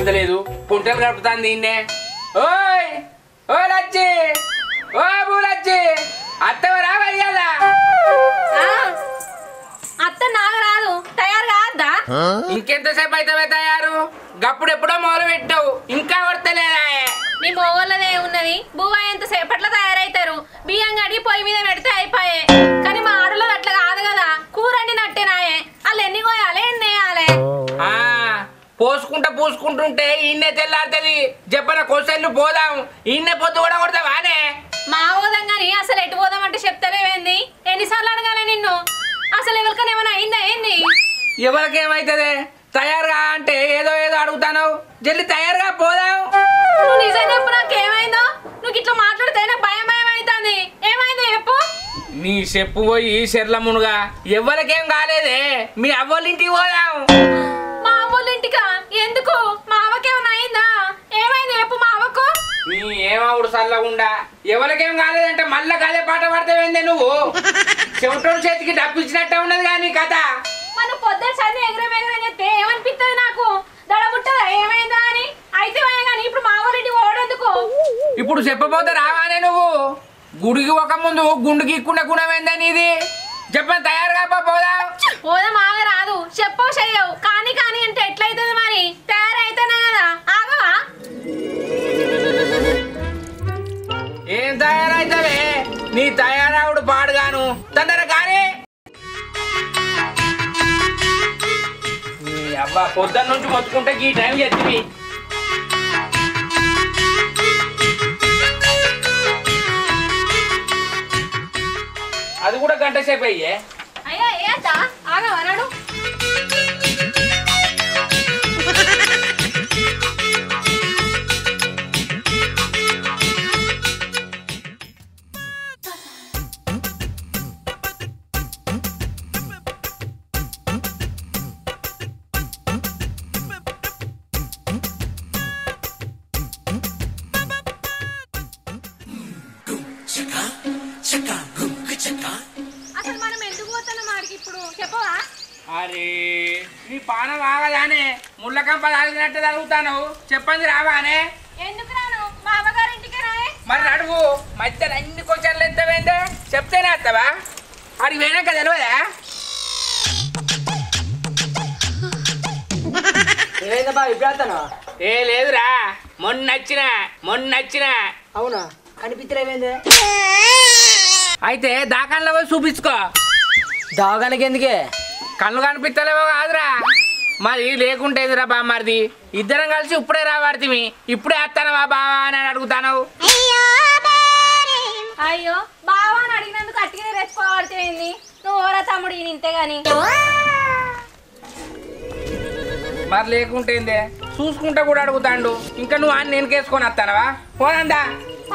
అందలేదు కుంటలు కడుపుతాంది ఈయన్నే ఓయ్ ఓ లచ్చి ఓ బూలచ్చి అత్తవరా వయ్యాలా ఆ, అత్త నాగరాదు తయారు కాద్దా ఇంకెంతసేపు అయితే తయారు గప్పుడు ఎప్పుడో మొదలు పెట్టావు ఇంకా వర్తలేదా మీ మొగోళ్ళదే ఉన్నది బువ్వ ఎంత సేపట్లో తయారైతారు బియ్యం గడి పొయ్యి మీద పెడితే అయిపోయే కానీ మా ఆడలో అట్లా కాదు కదా కూర నట్టేనాయే వాళ్ళు ఎన్ని కోయాలి ఎన్ని వేయాలి ఆ, పోసుకుంటా పూసుకుంటుంటే ఈయన్నే తెల్లారుతుంది చెప్పన కొసెళ్ళు పోదాం ఈయన్నే పొద్దు కూడా కొడతావానే మా పోదాం కానీ అసలు ఎటు పోదామంటే చెప్తలేవేంది ఎన్నిసార్లు అడగాలి నిన్ను అసలు ఎవరికైనా ఏమైనా అయిందా ఏంది ఎవరికేమైతుంది తయారుగా అంటే ఏదో ఏదో అడుగుతాను జల్లి తయారుగా పోదాం నువ్వు నిజం చెప్పు నాకేమైందో నువ్వు ఇట్లా మాట్లాడితే నాకు భయం భయం అవుతుంది ఏమైందో చెప్పు నీ చెప్పు పోయి చెర్ల మునుగా ఎవరికేం కాలేదే మీ అవ్వలింటికి పోదాం మా అవ్వోళ్ళ ఇంటికా ఎందుకు మా అవ్వకేమైనా అయిందా ఏమైంది చెప్పు మా అవ్వకు నీ ఏమవుడు చల్లగుండా ఎవరికేం కాలేదంటే మళ్ళా కదే పాట పడతావేందే నువ్వు చెవిటోడు చేతికి డబ్బు ఇచ్చినట్టే ఉన్నది కానీ కథ మనం పొద్దున చదివి ఎగరం ఎగరం చెప్తే ఏమనిపిస్తుంది నాకు దడబుట్టదా ఏమైందా అని అయితే పోయా కానీ ఇప్పుడు మా ఊరింటి ఓడెందుకు ఇప్పుడు చెప్పబోతే రావానే నువ్వు గుడికి ఒక ముందు గుండుకి ఇక్కున్న గుణమేందని ఇది చెప్పని తయారుగా పో, పోదాం పోదాం ఆగ రాదు చెప్పవు చెయ్యవు కానీ కానీ అంటే ఎట్లయితుంది మరి తయారైతేనే కదా ఆగవా ఏం తయారైతావే నీ తయారవుడు పాడుగాను తొందర కానీ నీ అబ్బా పొద్దున్న నుంచి మొత్తుకుంటే ఈ టైం ఎత్తివి అది కూడా గంట సేపు అయ్యే అయ్యా ఏద్దా ఆగవా నడు అసలు మనం ఎందుకు పోతున్నాం ఆడికి ఇప్పుడు చెప్పవా అరే నీ పానం ఆగదానే ముళ్ళ కంప తాగినట్టు తగులుతాను చెప్పండి రావానే ఎందుకు రాను మా అమ్మగారి ఇంటికి రాయే మరి అడుగు మధ్యలో అన్ని క్వశ్చన్లు ఎంతమైందే చెప్తేనే వస్తావా అడిగి పోయినాక తెలియదా ఏమైందబ్బా ఇప్పుడు వెళ్తానా ఏ లేదురా మొన్న వచ్చిన మొన్న వచ్చిన అవునా కనిపించలేమైందే అయితే దాకాల్లో పోయి చూపించుకో దావగానికి ఎందుకే కళ్ళు కనిపిస్తలేవో కాదురా మరి లేకుంటేదిరా బామ్మరిది ఇద్దరం కలిసి ఇప్పుడే రావాడితివి ఇప్పుడే వస్తానవా బావా అని అడుగుతాను అయ్యో బావా అని అడిగినందుకు అట్టిగా రెచ్చిపోవడిపోయింది నువ్వు ఓరా తమ్ముడు ఈయన ఇంతే గాని మరి లేకుంటేందే చూసుకుంటా కూడా అడుగుతాండు ఇంకా నువ్వు అని నేను కేసుకొని వస్తానవా పోనందా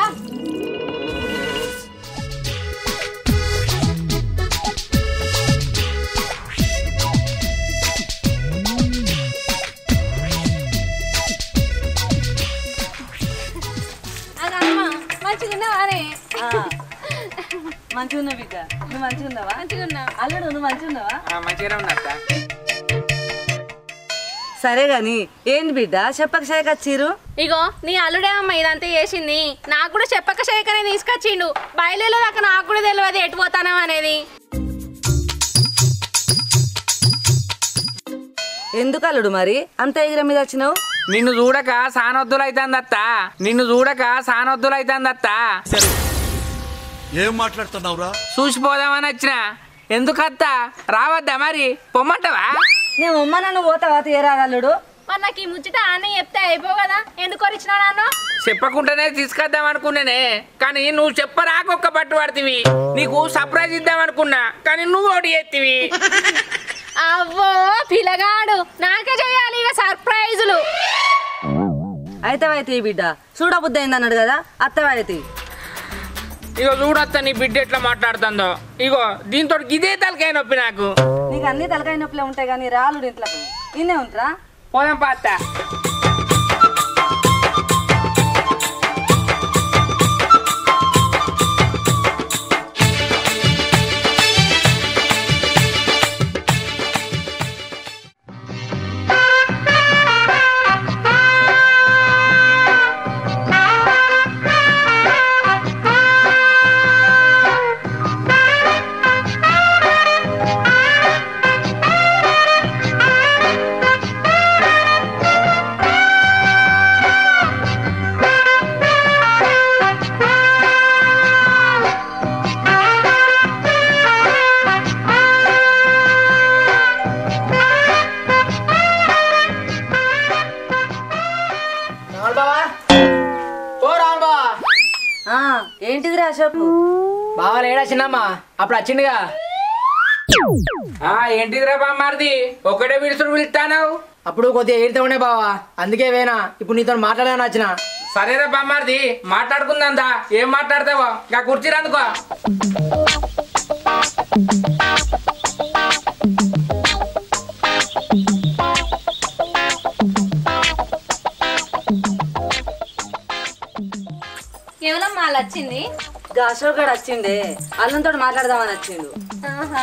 అదమ్మా మంచిగా ఉన్నావానే మంచిగా ఉన్నావు బిడ్డ నువ్వు మంచిగా ఉన్నావా మంచిగా ఉన్నా అల్లుడు నువ్వు మంచిగా ఉన్నావా మంచిగా ఉన్నట్ట సరే గాని ఏంది బిడ్డ చెప్పక షేక్ వచ్చిర్రు ఇగో నీ అల్లుడే అమ్మ ఇదంతా చేసింది నాకు కూడా చెప్పక శేఖరే తీసుకొచ్చిండు బయలులో దాకా నాకు కూడా తెలియదు ఎటు పోతానం అనేది ఎందుకు అల్లుడు మరి అంత ఎగిర మీద వచ్చినావు నిన్ను చూడక సానొద్దులైతాందత్త నిన్ను చూడక సానొద్దులైతాందత్త ఏం మాట్లాడుతున్నావురా చూసిపోదామని వచ్చిన ఎందుకత్త రావద్దా మరి పొమ్మంటావా నేను ఉమ్మ నన్ను పోతావా తీయరాదు అల్లుడు మరి నాకు ఈ ముచ్చట అన్న చెప్తే అయిపో కదా ఎందుకు వచ్చినా నన్ను చెప్పకుండానే తీసుకొద్దాం అనుకున్నానే కానీ నువ్వు చెప్పరాకొక్క పట్టు పడుతుంది నీకు సర్ప్రైజ్ ఇద్దాం అనుకున్నా కానీ నువ్వు ఓడి ఎత్తివి అవ్వో పిల్లగాడు నాకే చేయాలి ఇక సర్ప్రైజులు అయితే అయితే ఈ బిడ్డ చూడబుద్ధి అయింది అన్నాడు కదా అత్తవైతే ఇగో చూడొత్త నీ బిడ్డ ఎట్లా మాట్లాడుతుందో ఇగో దీంతో ఇదే తలకాయ నొప్పి నాకు నీకు అన్ని తలకాయ నొప్పులే ఉంటాయి కానీ రాలుడు ఇంట్లోకి ఇన్నే ఉంటారా పోదాం పాత చెప్పు బాగా లేడా చిన్నమ్మ అప్పుడు వచ్చిండుగా ఆ ఏంటిదిరా బామ్మారిది ఒకటే విడుసుడు పిలుస్తానావు అప్పుడు కొద్దిగా ఏడితే ఉండే బావా అందుకే వేనా ఇప్పుడు నీతో మాట్లాడాలని వచ్చిన సరేరా బామ్మారిది మాట్లాడుకుందా ఏం మాట్లాడతావో ఇంకా కుర్చీరా అందుకో కేవలం వాళ్ళు వచ్చింది గా అశోక్ గడు వచ్చిండే అల్లంతో మాట్లాడదామని వచ్చిండు ఆహా.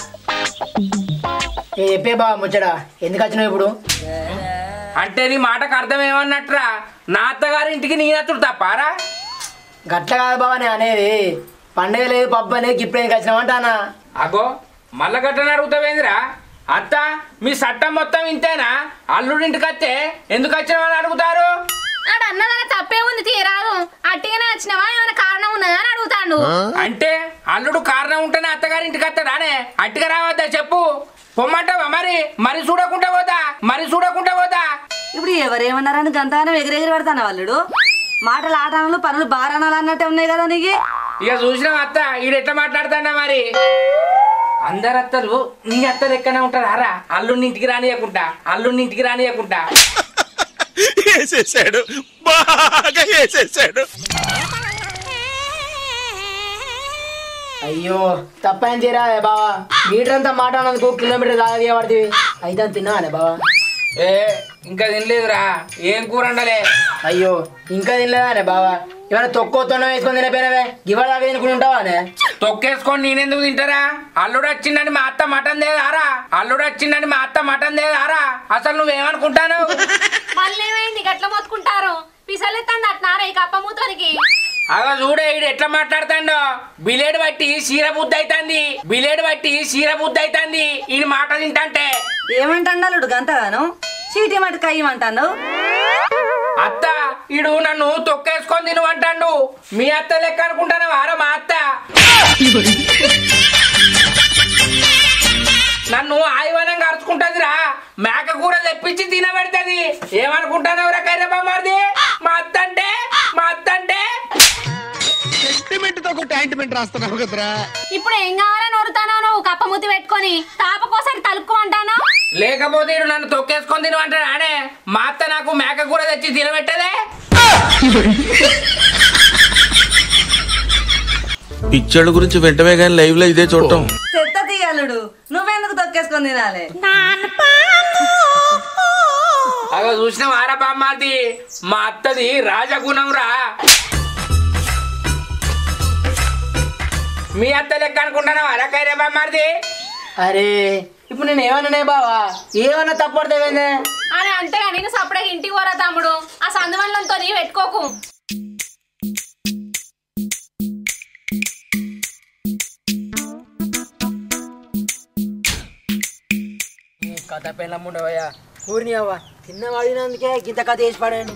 ఏ చెప్పే బావ ముచ్చడా ఎందుకు వచ్చినావు ఇప్పుడు అంటే నీ మాటకు అర్థం ఏమన్నట్రా నా అత్తగారి ఇంటికి నీ నచ్చుడు తప్పారా గట్ల కాదు బావ నేను అనేది పండగ లేదు పబ్బు అనేది ఇప్పుడు ఎందుకు వచ్చినావు అంటానా అగో మల్ల గట్టని అడుగుతావేందిరా అత్త మీ చట్టం మొత్తం ఇంతేనా అల్లుడింటికి వస్తే ఎందుకు వచ్చినావని అడుగుతారు ఆడ అన్నదాన తప్పే ఉంది తీరాదు అట్టిగానే వచ్చినావా ఏమైనా కారణం ఉన్నదా అని అడుగుతాడు అంటే అల్లుడు కారణం ఉంటేనే అత్తగారి ఇంటికి వస్తాడానే అట్టిగా రావద్దా చెప్పు పొమ్మంటావా మరి మరి చూడకుండా పోతా మరి చూడకుండా పోతా ఇప్పుడు ఎవరేమన్నారని గంతగానం ఎగిరెగిరి పెడతాను వాళ్ళుడు మాటలు ఆటలు పనులు బారాణాలు అన్నట్టే ఉన్నాయి కదా నీకు ఇక చూసినాం అత్త ఈడు ఎట్లా మాట్లాడుతాడా మరి అందరు అత్తలు నీ అత్త లెక్కనే ఉంటారా రా అల్లుడిని ఇంటికి రానియకుండా అల్లుడిని ఇంటికి రానియకుండా వేసేసాడు బాగా వేసేసాడు అయ్యో తప్పని తీరా బావా మీటర్ అంతా మాట్లాడినందుకు కిలోమీటర్ దాగా పడుతుంది అయితే తిన్నావానే బావా ఏ ఇంకా తినలేదురా ఏం కూర వండలే అయ్యో ఇంకా తినలేదానే బావా ఏమైనా తొక్కోతోనే వేసుకొని తినపోయినవే ఇవాళ దాకా తినుకుని ఉంటావానే తొక్కేసుకొని నేనెందుకు తింటారా అల్లుడు వచ్చిందని మా అత్త మటన్ దేదారా అల్లుడు వచ్చిందని మా అత్త మటన్ దేదారా అసలు నువ్వేమనుకుంటాను మళ్ళీ ఏమైంది గట్ల మొత్తుకుంటారు పిసలెత్తంది అట్నారా ఈ కప్ప మూతోనికి అలా చూడే ఈడు ఎట్లా మాట్లాడుతాడో బిలేడు బట్టి చీర బుద్ధి అవుతుంది బిలేడు బట్టి చీర బుద్ధి అవుతుంది ఈ మాట తింటంటే ఏమంటాడు గంతగాను చీటీ మటుకు అయ్యమంటాను అత్త ఈడు నన్ను తొక్కేసుకొని తినవంటాడు మీ అత్త లెక్క అనుకుంటాను వారా మా అత్త నన్ను ఆయువనంగా అరుచుకుంటదిరా మేక కూర తెప్పించి తినబెడుతుంది ఏమనుకుంటాను కైరబామారిది మా అత్త అంటే మా అత్త అంటే సెంటిమెంట్ తో ఒక ట్యాంటిమెంట్ రాస్తున్నావు కదరా ఇప్పుడు ఏం కావాలని ఓరుతానో నువ్వు కప్ప మూతి పెట్టుకొని తాపకోసారి తలుక్కు అంటానా లేకపోతే ఈడు నన్ను తొక్కేసుకొని తినమంటాడు ఆడే మా అత్త నాకు మేక కూర తెచ్చి తినబెట్టదే పిచ్చోళ్ళ గురించి వెంటనే కానీ లైవ్ లో ఇదే చూడటం చెత్త తీయలుడు నువ్వెందుకు తొక్కేసుకొని తినాలి అగో చూసిన వారా బామ్మాది మా అత్తది రాజగుణం రా మీ అత్త లెక్క అనుకుంటానా వారా కైరే బామ్మారిది అరే ఇప్పుడు నేను ఏమన్నానే బావా ఏమన్నా తప్పడతావేందే అని అంటే నేను సపడే ఇంటికి పోరా తమ్ముడు ఆ సందువల్లంతో నీ పెట్టుకోకు కథ పెళ్ళమ్ముండవయ్యా ఊరిని అవ్వ తిన్నవాడినందుకే గింత కథ వేసి పడాను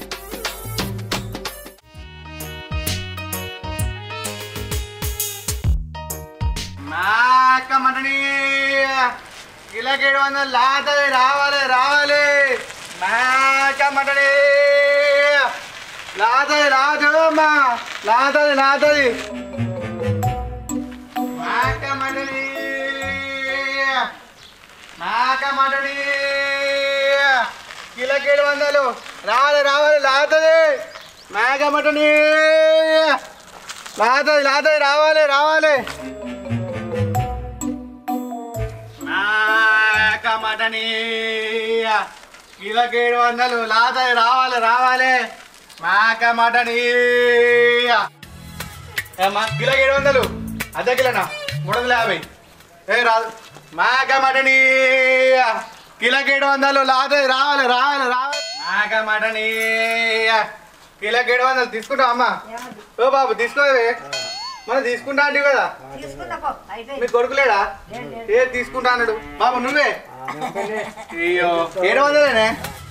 నాకమంటని కిలోకేడు వందలు లాతది రావాలి రావాలి నాకమంటని లాతది రాదు అమ్మా లాతది లాతది నాకమంటని నాకమంటని కిలోకేడు వందలు రావాలి రావాలి లాతది నాకమంటని లాతది లాతది రావాలి రావాలి మేక మటని కిలోకి ఏడు వందలు లాతది రావాలి రావాలి మేక మటని ఏమ్మా కిలోకి ఏడు వందలు అర్ధ కిలోనా మూడు వందల యాభై ఏ రాదు మేక మటని కిలోకి ఏడు వందలు లాతది రావాలి రావాలి రావాలి మేక మటని కిలోకి ఏడు వందలు తీసుకుంటావు అమ్మా ఓ బాబు తీసుకోవే మనం తీసుకుంటా అంటే కదా మీ కొడుకులేడా ఏ తీసుకుంటా అన్నాడు బాబు నువ్వే అయ్యో ఏడు వందలేనే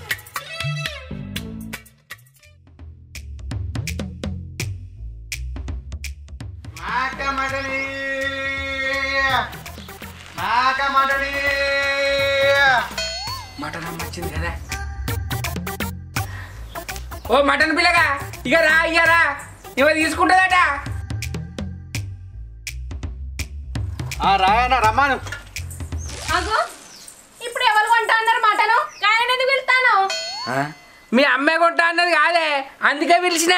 మాక మటని మాక మటని మటన్ అమ్మ వచ్చింది కదా ఓ మటన్ పిల్లగా ఇక రా ఇక రా ఇవ తీసుకుంటుందట ఆ రాయన్న రమ్మాను అగో ఇప్పుడు ఎవరు కొంటా అన్నారు మటను ఆయన ఎందుకు వెళ్తాను ఆ? మీ అమ్మే కొంటా అన్నది కాదే అందుకే పిలిచిన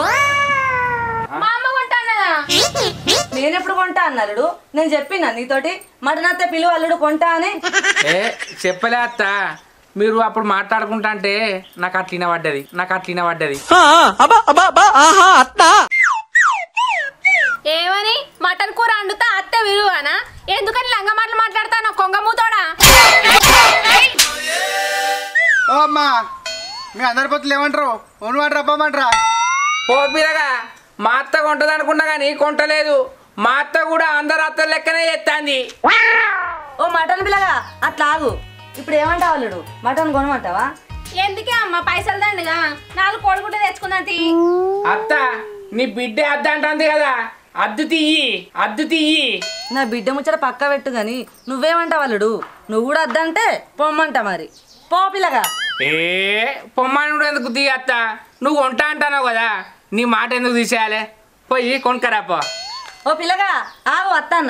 మా అమ్మ కొంటా అన్నదా నేను ఎప్పుడు కొంటా అన్నాడు నేను చెప్పినా నీతోటి మటన్ అత్తే పిలువ అల్లుడు కొంటా అని ఏ చెప్పలే అత్త మీరు అప్పుడు మాట్లాడుకుంటా అంటే నాకు అట్లిన పడ్డది నాకు అట్లిన పడ్డది ఏమని మటన్ కూర వండుతా అత్తే విలువనా ఎందుకని లంగ మాటలు మాట్లాడతాను కొంగమూతోడా ఓ అమ్మా మీ అందరి పొత్తులు ఏమంటారు ఉన్నమాట రప్పమంటారా ఓ పిల్లగా మా అత్త కొంటది అనుకున్నా కానీ కొంటలేదు మా అత్త కూడా అందరు అత్త లెక్కనే చేస్తాంది ఓ మటన్ పిల్లగా అట్లా ఆగు ఇప్పుడు ఏమంటావు అల్లుడు మటన్ కొనమంటావా ఎందుకే అమ్మ పైసలు దండిగా నాలుగు కోడిగుడ్డ తెచ్చుకుందా తీ అత్త నీ బిడ్డ అద్దు అంటుంది కదా అద్దు తీయి అద్దు తీయి నా బిడ్డ ముచ్చట పక్క పెట్టు గాని నువ్వేమంటావు అల్లుడు నువ్వు కూడా వద్దంటే పొమ్మంట మరి పో పిల్లగా ఏ పొమ్మానుడు ఎందుకు తీ అత్త నువ్వు వంట అంటావు కదా నీ మాట ఎందుకు తీసేయాలి పోయి కొనుక్కరా పో ఓ పిల్లగా ఆగు అత్తన్న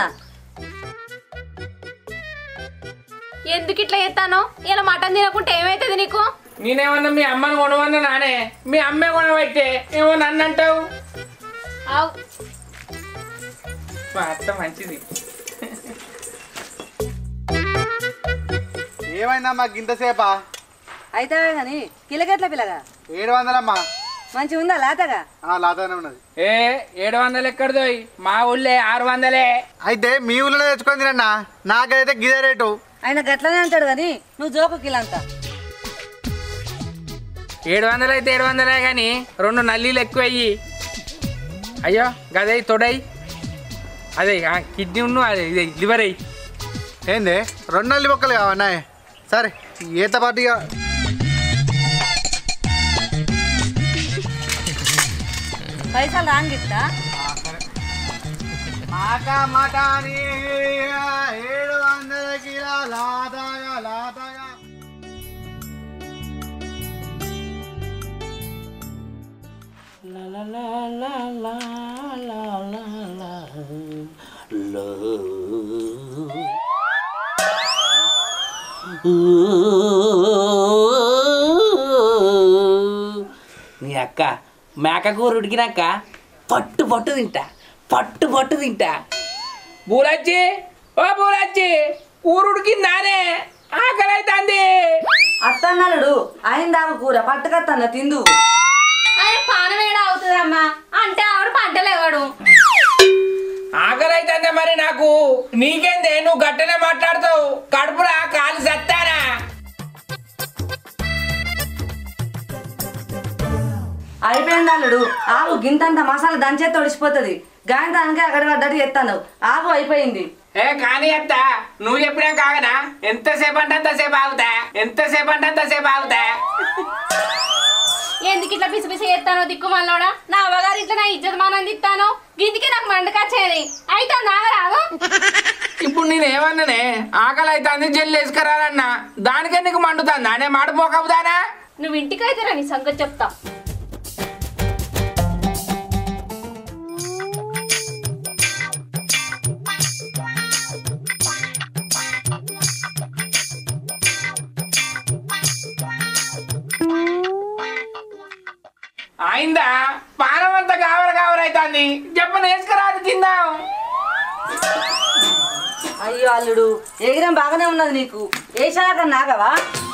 ఎందుకు ఇట్లా చేస్తాను ఇలా మటన్ తినకుంటే ఏమైతుంది నీకు నేనేమన్నా మీ అమ్మని కొనవన్నా నానే మీ అమ్మే కొనవైతే ఏమో నన్ను అంటావు అవు మా అత్త మంచిది ఏమైందమ్మా గింతసేపా అయితే గాని కిలకెట్ల పిల్లగా ఏడు వందలమ్మా మంచిగా ఉందా లేతగా ఆ, లాతానే ఉన్నది ఏ ఏడు వందలు ఎక్కడదోయ్ మా ఊళ్ళే ఆరు వందలే అయితే మీ ఊళ్ళో తెచ్చుకొని తినన్నా నాకైతే గిదే రేటు ఆయన గట్లనే అంటాడు గాని నువ్వు జోకు కిలంతా ఏడు వందలు అయితే ఏడు వందలే కానీ రెండు నల్లీలు ఎక్కువ అయ్యి అయ్యో గదే తొడై అదే ఆ కిడ్నీ ఉన్ను అదే ఇదే లివర్ అయ్యి ఏంది రెండు నల్లి బొక్కలు కావన్నా సరే ఈత పాటిగా పైసలు రాంగిస్తా మాట మటాని ఏడు వందల కిలో లాతాగా లాతాగా నీ అక్క మేక కూర ఉడికినాక పట్టు పట్టు తింటా పట్టు పట్టు తింటా బూలచ్చి ఓ బూలచ్చి కూర ఉడికిందానే ఆకలి అవుతుంది అత్తన్నాడు ఆయన దాకా కూర పట్టుకత్తన్న తిందు ఆయన పానం ఏడా అవుతుందమ్మా అంటే ఆవిడ పంటలు ఇవ్వడు ఆకలి అవుతుంది మరి నాకు నీకేందే నువ్వు గట్టనే మాట్లాడుతావు కడుపులా కాలు సత్తానా అయిపోయింది అల్లుడు ఆగు గింతంత మసాలా దంచే తొడిచిపోతుంది గాని దానికి అక్కడ పడ్డట్టు ఎత్తాను ఆగు అయిపోయింది ఏ కానీ అత్త నువ్వు చెప్పినా కాగనా ఎంతసేపు అంటే అంతసేపు ఆగుతా ఎంతసేపు అంటే అంతసేపు ఆగుతా ఎందుకు ఇట్లా పిసి పిసి చేస్తానో దిక్కు మళ్ళోడా నా అవ్వగారు ఇట్లా నా ఇజ్జత్ మానంది ఇస్తాను గిందికి నాకు మండకొచ్చేది అయితే నాగరాదు ఇప్పుడు నేను ఏమన్నానే ఆకలి అవుతుంది జల్లు వేసుకురాలన్నా దానికే నీకు మండుతుందా నేను మాడిపోకవుదానా నువ్వు ఇంటికైతే రా నీ సంగతి చెప్తా అయిందా పానం అంతా కావర కావర అవుతుంది చెప్పని వేసుకురాదు తిందాం అయ్యో అల్లుడు ఎగిరం బాగానే ఉన్నది నీకు ఏ శాఖ నాగవా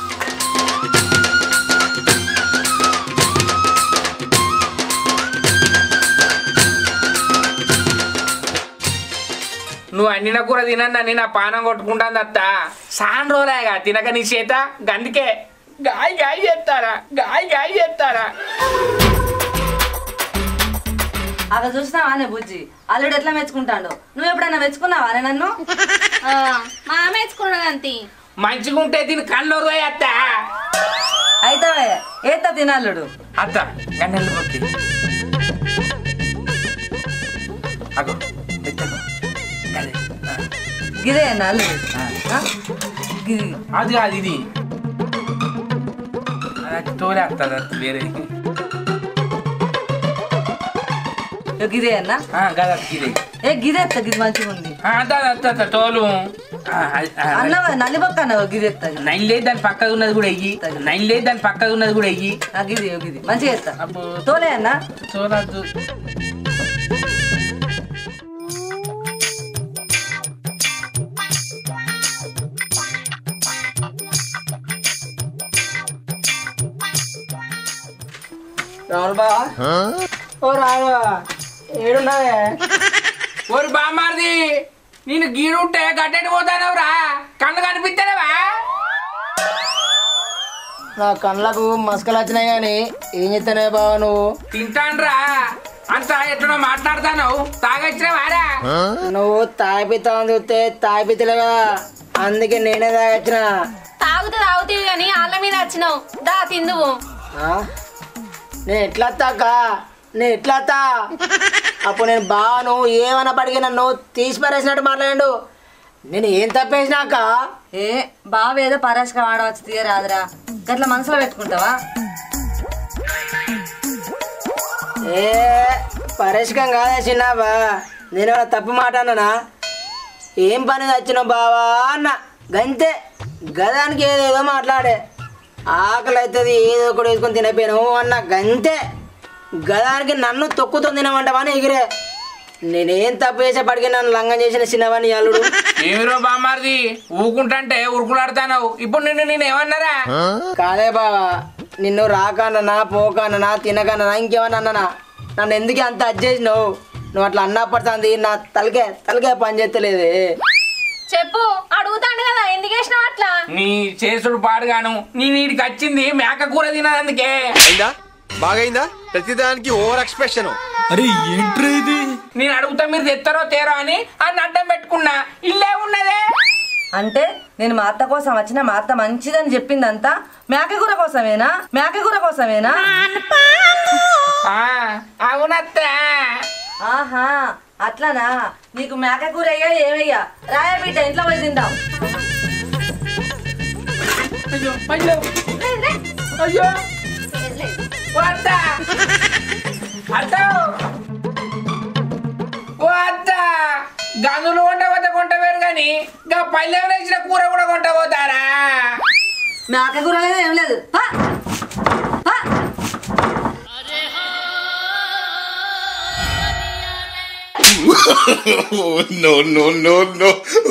నువ్వు అన్నిన కూర తినన్నా నేను ఆ పానం కొట్టుకుంటాను అత్త సాన్ రోజులేగా తినక నీ చేత గందుకే గాయ గాయ చేస్తారా గాయ గాయ చేస్తారా అక్కడ చూసినావా నే బుజ్జి అల్లుడు ఎట్లా మెచ్చుకుంటాడు నువ్వు ఎప్పుడైనా మెచ్చుకున్నావా నే నన్ను ఆ, మా ఆమె ఎచ్చుకున్నాడు అంతి మంచిగా ఉంటే దీని కళ్ళు పోయి అత్త అయితే ఏత తినల్లుడు అత్త గన్నెలు పొక్కి అగో ఎత్తకు. గదే. ఆ. గిదే అన్న అల్లుడు ఆ? గిది అది కాదు ఇది అది తోలేస్తుంది అది వేరే ఇగో గిదే అన్న ఆ, గదా ఇది ఏ గిదే ఎత్త గిది మంచిగా ఉంది ఆ, దా, దా, దా, దా, తోలు ఆ, ఆ, అన్నవ నల్లి పక్క అన్నవ గిది ఎత్తాను నైన్ లేదు దాని పక్కగా ఉన్నది కూడా ఎయ్యి నైన్ లేదు దాని పక్కగా ఉన్నది కూడా ఎయ్యి గిది గిది మంచిగా ఎత్తా అబ్బో. తోలే అన్న చూడద్దు రాములు బా ఓ రాములు ఏడున్నావే ఓరి బామ్మారిది నేను గీడుంటే గడ్డెట్టి పోతానవురా కళ్ళు కనిపిస్తానవా నా కళ్ళకు మస్కలు వచ్చినాయి కానీ ఏం చెప్తానే బావ నువ్వు తింటాన్రా అంతా ఎట్లా మాట్లాడతాను తాగొచ్చినవారా నువ్వు తాగిపిస్తావని చూస్తే తాగిపిత్తలే కదా అందుకే నేనే తాగొచ్చిన తాగుతూ తాగుతీవి కానీ వాళ్ళ మీద వచ్చినావు దా తిందువు ఆ? నేను ఎట్లా తాక నేను ఎట్లా తా అప్పుడు నేను బాగా నువ్వు ఏమన్నా పడిగి నన్ను తీసి పారేసినట్టు మాట్లాడు నేను ఏం తప్పేసినాక ఏ బావ ఏదో పరాశక వాడవచ్చు తీయరాదురా గట్ల మనసులో పెట్టుకుంటావా ఏ పరేషకం కాదా చిన్నవా నేను ఏమైనా తప్పు మాట అన్నానా ఏం పని వచ్చినావు బావా అన్న గంతే గదానికి ఏదేదో మాట్లాడే ఆకలి అవుతుంది ఏదో ఒకటి వేసుకొని తినపోయాను అన్న గంతే గదానికి నన్ను తొక్కుతో తినమంటావని ఎగిరే నేనేం తప్పు చేసే పడికి నన్ను లంగం చేసిన చిన్నవాని అల్లుడు ఏమిరో బామ్మారిది ఊకుంటంటే ఉరుకులాడుతావు ఇప్పుడు నిన్ను నేను ఏమన్నారా కాదే బావా నిన్ను రాకన్నా పోకన్నా తినకన్నా ఇంకేమన్నా అన్నానా నన్ను ఎందుకు అంత అడ్జేసినావు నువ్వు అట్లా అన్నప్పటింది నా తలకే తలకే పని చేస్తలేదే చెప్పు అడుగుతాడు కదా ఎందుకు వేసినావు అట్లా నీ చేసుడు పాడుగాను నీ నీడికి వచ్చింది మేక కూర తినదందుకే అయిందా బాగైందా ప్రతిదానికి ఓవర్ ఎక్స్ప్రెషన్ నేను అడుగుతా మీరు తెస్తారో తేరో అని అని అడ్డం పెట్టుకున్నా ఇల్లే ఉన్నదే అంటే నేను మా అత్త కోసం వచ్చిన మా అత్త మంచిదని చెప్పిందంతా మేకకూర కోసమేనా మేకకూర కోసమేనా ఆ, అవునత్తా ఆహా అట్లనా నీకు మేకకూర అయ్యా ఏమయ్యా రాయా బిడ్డ ఇంట్లో పోయి తిందాం అయ్యో అయ్యో అయ్యో ఓ అత్త అత్త ఓ అత్త గనులు కొంట పోతే కొంట వేరు కానీ గా పల్లెం వేసిన కూర కూడా కొంట పోతారా మేకకూర లేదు ఏం లేదు పా! పా! No no no no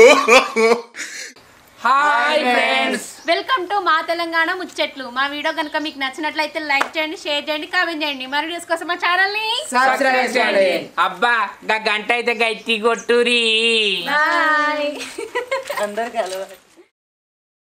hi friends welcome to మా తెలంగాణ ముచ్చట్లు మా వీడియో కనుక మీకు నచ్చినట్లయితే లైక్ చేయండి షేర్ చేయండి కామెంట్ చేయండి మరి వీడియోస్ కోసం మా ఛానల్ ని సబ్స్క్రైబ్ చేయండి అబ్బా గా గంట అయితే గట్టి కొట్టురి బాయ్ అందరికి అలవాటు